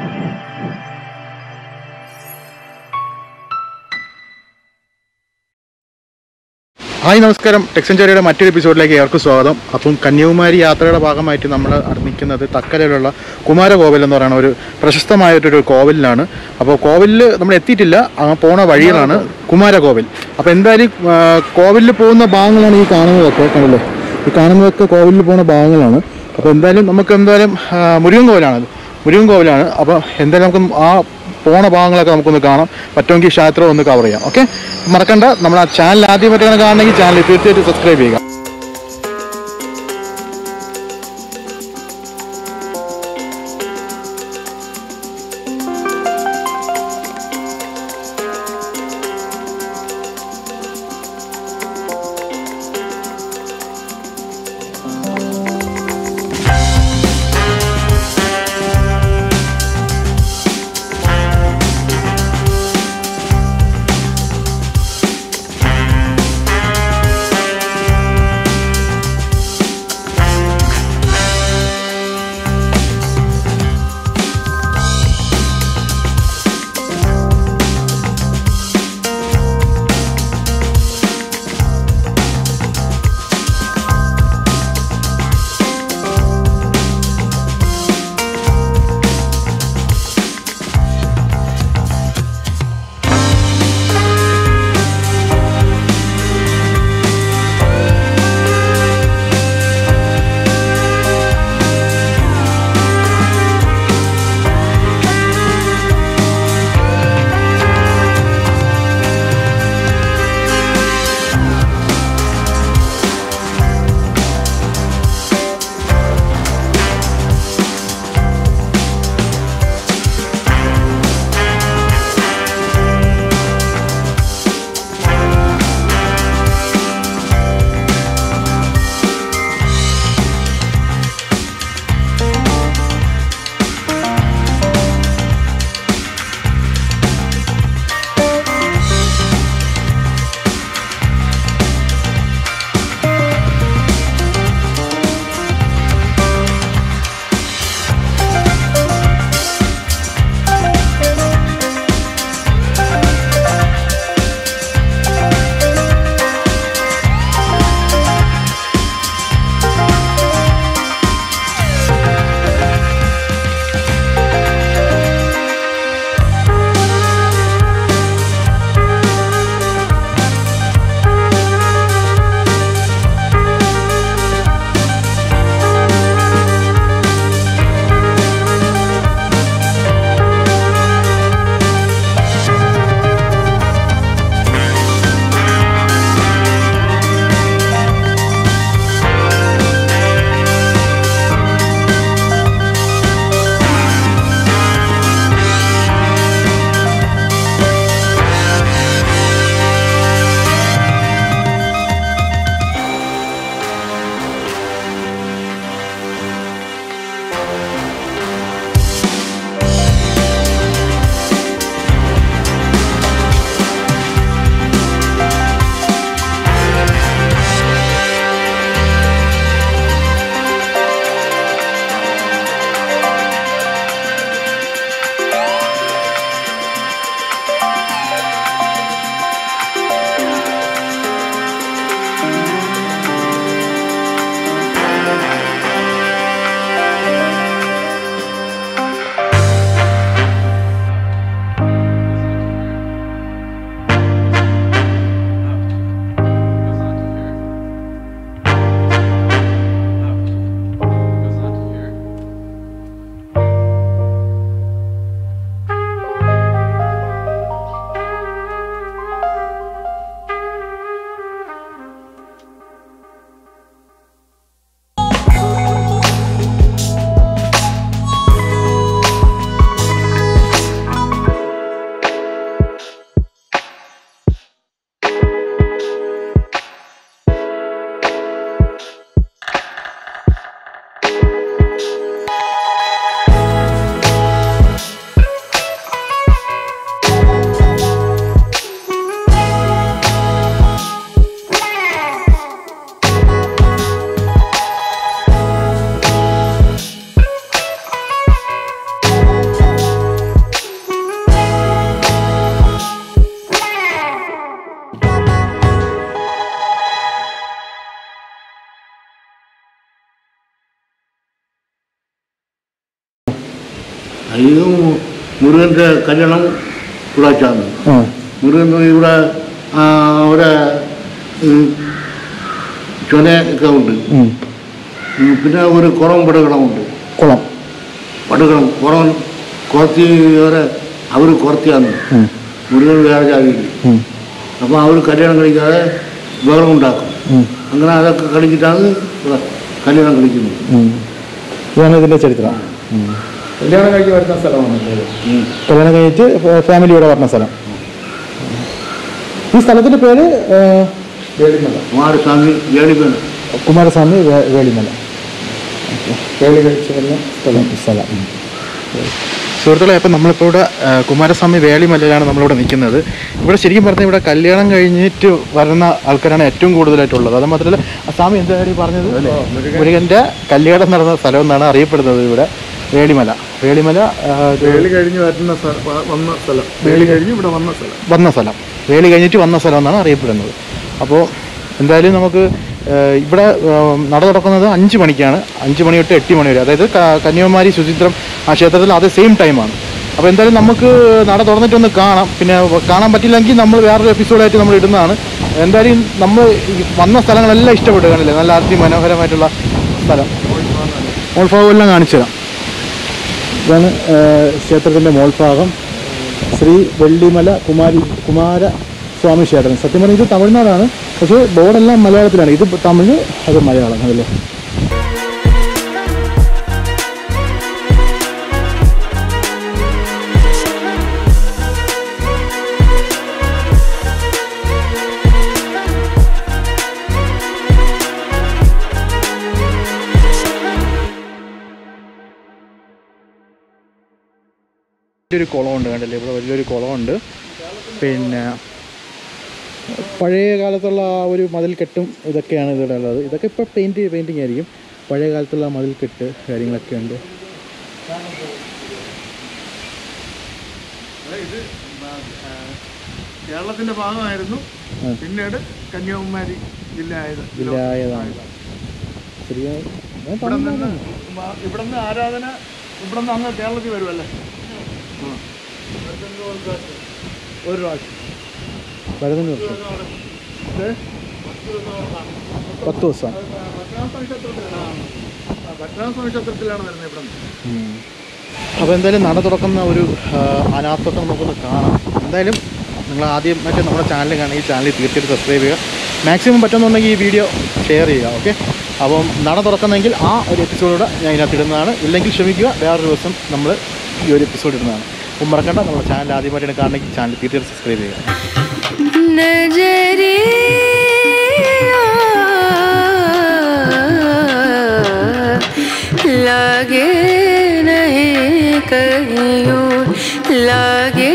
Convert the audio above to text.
Hi നമസ്കാരം ടെക്സഞ്ചേരിയുടെ മറ്റൊരു എപ്പിസോഡിലേക്ക് ഏവർക്കും സ്വാഗതം അപ്പം കന്യാകുമാരി യാത്രയുടെ ഭാഗമായിട്ട് നമ്മൾ നിൽക്കുന്നത് തക്കരയിലുള്ള കുമാരകോവിൽ എന്ന് പറയുന്ന ഒരു പ്രശസ്തമായിട്ടൊരു കോവിലിലാണ് അപ്പോൾ കോവിലിൽ നമ്മൾ എത്തിയിട്ടില്ല ആ പോണ വഴികളാണ് കുമാരകോവിൽ അപ്പോൾ എന്തായാലും ആ, കോവിലിൽ പോകുന്ന ഭാഗങ്ങളാണ് ഈ കാണുന്നതൊക്കെ കണ്ടല്ലേ ഈ കാണുന്നതൊക്കെ കോവിലിൽ പോകുന്ന ഭാഗങ്ങളാണ് അപ്പോൾ എന്തായാലും നമുക്ക് എന്തായാലും ആ, മുരുകൻ കോവിലാണ് മുരുകൻ കോവിലാണ് അപ്പോൾ എന്തായാലും നമുക്ക് ആ പോണ ഭാഗങ്ങളൊക്കെ നമുക്കൊന്ന് കാണാം പറ്റുമെങ്കിൽ ക്ഷേത്രം ഒന്ന് കവർ ചെയ്യാം ഓക്കെ മറക്കണ്ട നമ്മൾ ആ ചാനൽ ആദ്യമായിട്ടാണ് കാണണമെങ്കിൽ ചാനൽ തീർച്ചയായിട്ടും സബ്സ്ക്രൈബ് ചെയ്യുക അയ്യോ മുരുകൻ്റെ കല്യാണം ഇവിടെ വെച്ചാണ് ആ മുരുകൻ ഇവിടെ ആ, അവിടെ ഉം, ചൊനയൊക്കെ ഉണ്ട് ഉം. ഉം, പിന്നെ ഒരു കുളം പടകളമുണ്ട് കുളം പടകളം കുളം കുറത്തി വരെ അവർ കുറത്തിയാണ് ഉം. മുരുകൻ വേറെ ജാതിയിൽ ഉം. അപ്പോൾ അവർ കല്യാണം കഴിക്കാതെ ബഹളം ഉണ്ടാക്കും ഉം. അങ്ങനെ അതൊക്കെ കളിച്ചിട്ടാണ് ഇവിടെ കല്യാണം കഴിക്കുന്നത് ഉം. ഇതാണ് ഇതിൻ്റെ ചരിത്രം ഉം. കല്യാണം കഴിഞ്ഞ് വരുന്ന സ്ഥലമാണല്ലേ ഇത്? ഉം. കല്യാണം കഴിഞ്ഞിട്ട് ഫാമിലിയോടെ പറഞ്ഞ സ്ഥലം ഈ സ്ഥലത്തിൻ്റെ പേര് ആ, വേളിമല കുമാരസ്വാമി ജേണിപ്പേണ് കുമാരസ്വാമി വേ- വേളിമല വേളി കഴിച്ച് വരുന്ന സ്ഥലം സ്ഥലം സുഹൃത്തുക്കളെ അപ്പം നമ്മളിപ്പോൾ ഇവിടെ ആ, കുമാരസ്വാമി വേളിമലയിലാണ് നമ്മളിവിടെ നിൽക്കുന്നത് ഇവിടെ ശരിക്കും പറഞ്ഞാൽ ഇവിടെ കല്യാണം കഴിഞ്ഞിട്ട് വരുന്ന ആൾക്കാരാണ് ഏറ്റവും കൂടുതലായിട്ടുള്ളത് അത് മാത്രമല്ല ആ സ്വാമി എന്താ കാര്യം പറഞ്ഞത് മുരുകൻ്റെ കല്യാണം നടന്ന സ്ഥലം എന്നാണ് അറിയപ്പെടുന്നത് ഇവിടെ വേളിമല വേളിമല ആ, ഒരു വേളി കഴിഞ്ഞ് വരുന്ന സ്ഥ- വ- വന്ന സ്ഥലം വേളി കഴിഞ്ഞ് ഇവിടെ വന്ന സ്ഥലം വന്ന സ്ഥലം വേലി കഴിഞ്ഞിട്ട് വന്ന സ്ഥലം എന്നാണ് അറിയപ്പെടുന്നത് അപ്പോൾ എന്തായാലും നമുക്ക് ഏഹ്, ഇവിടെ ഏഹ്, നട തുറക്കുന്നത് അഞ്ച് മണിക്കാണ് അഞ്ച് മണി തൊട്ട് എട്ട് മണി വരെ അതായത് ക- കന്യാകുമാരി ശുചിത്രം ആ ക്ഷേത്രത്തിൽ അതേ സെയിം ടൈമാണ് അപ്പോൾ എന്തായാലും നമുക്ക് നട തുറന്നിട്ടൊന്ന് കാണാം പിന്നെ കാണാൻ പറ്റില്ലെങ്കിൽ നമ്മൾ വേറൊരു എപ്പിസോഡായിട്ട് നമ്മൾ ഇടുന്നതാണ് എന്തായാലും നമ്മൾ ഈ വന്ന സ്ഥലങ്ങളെല്ലാം ഇഷ്ടപ്പെട്ടു കാണില്ലേ നല്ല അതിമനോഹരമായിട്ടുള്ള സ്ഥലം മോൾഭാഗം എല്ലാം കാണിച്ചു തരാം ഇതാണ് ഏഹ്, ക്ഷേത്രത്തിൻ്റെ മോൾഭാഗം ശ്രീ വെള്ളിമല കുമാരി കുമാര സ്വാമി ക്ഷേത്രം സത്യം പറഞ്ഞാൽ ഇത് തമിഴ്നാടാണ് പക്ഷേ ബോർഡെല്ലാം മലയാളത്തിലാണ് ഇത് തമിഴ് അത് മലയാളം അതല്ലേ വലിയൊരു കുളമുണ്ട് കണ്ടല്ലേ ഇവിടെ വലിയൊരു കുളമുണ്ട് പിന്നെ പഴയ കാലത്തുള്ള ആ ഒരു മതിൽക്കെട്ടും ഇതൊക്കെയാണ് ഇവിടെ ഉള്ളത് ഇതൊക്കെ ഇപ്പോൾ പെയിൻറ്റ് പെയിൻറ്റിങ് ആയിരിക്കും പഴയ കാലത്തുള്ള മതിൽക്കെട്ട് കാര്യങ്ങളൊക്കെ ഉണ്ട് ഇത് കേരളത്തിന്റെ ഭാഗമായിരുന്നു ആ. പിന്നീട് കന്യാകുമാരി ജില്ല ആയത് ജില്ലായതാണ് ശരിയാ ഞാൻ ഇവിടെ നിന്ന് തമിഴ്നാടാണ്. മ- ഇവിടെ നിന്ന് ആരാധന ഇവിടെ നിന്ന് അങ്ങ് കേരളത്തിൽ വരുമല്ലേ ഒരു പ്രാവശ്യം വരുന്നതിന് ദിവസം ഇത് പത്ത് ദിവസം പത്മനാഭസ്വാമി ക്ഷേത്രത്തിലാണ് ആ, പത്മനാഭസ്വാമി ക്ഷേത്രത്തിലാണ് വരുന്നത് ഇവിടെ നിന്ന് അപ്പോൾ എന്തായാലും നട തുറക്കുന്ന ഒരു ആ, അനാഥത്വം നമുക്കൊന്ന് കാണാം എന്തായാലും നിങ്ങൾ ആദ്യമായിട്ട് നമ്മുടെ ചാനൽ കാണുക ഈ ചാനൽ തീർച്ചയായിട്ടും സബ്സ്ക്രൈബ് ചെയ്യുക മാക്സിമം പറ്റുന്നുണ്ടെങ്കിൽ ഈ വീഡിയോ ഷെയർ ചെയ്യുക ഓക്കെ അപ്പം നട തുറക്കുന്നെങ്കിൽ ആ ഒരു എപ്പിസോഡൂടെ ഞാൻ ഇതിനകത്ത് ഇടുന്നതാണ് ഇല്ലെങ്കിൽ ക്ഷമിക്കുക വേറൊരു ദിവസം നമ്മൾ ഈ ഒരു എപ്പിസോഡ് ഇടുന്നതാണ് അപ്പം മറക്കണ്ട നമ്മുടെ ചാനൽ ആദ്യമായിട്ടാണ് കാണണമെങ്കിൽ ചാനൽ തീർച്ചയായിട്ടും സബ്സ്ക്രൈബ് ചെയ്യുക नजरिया लागे नहीं कहीं और लागे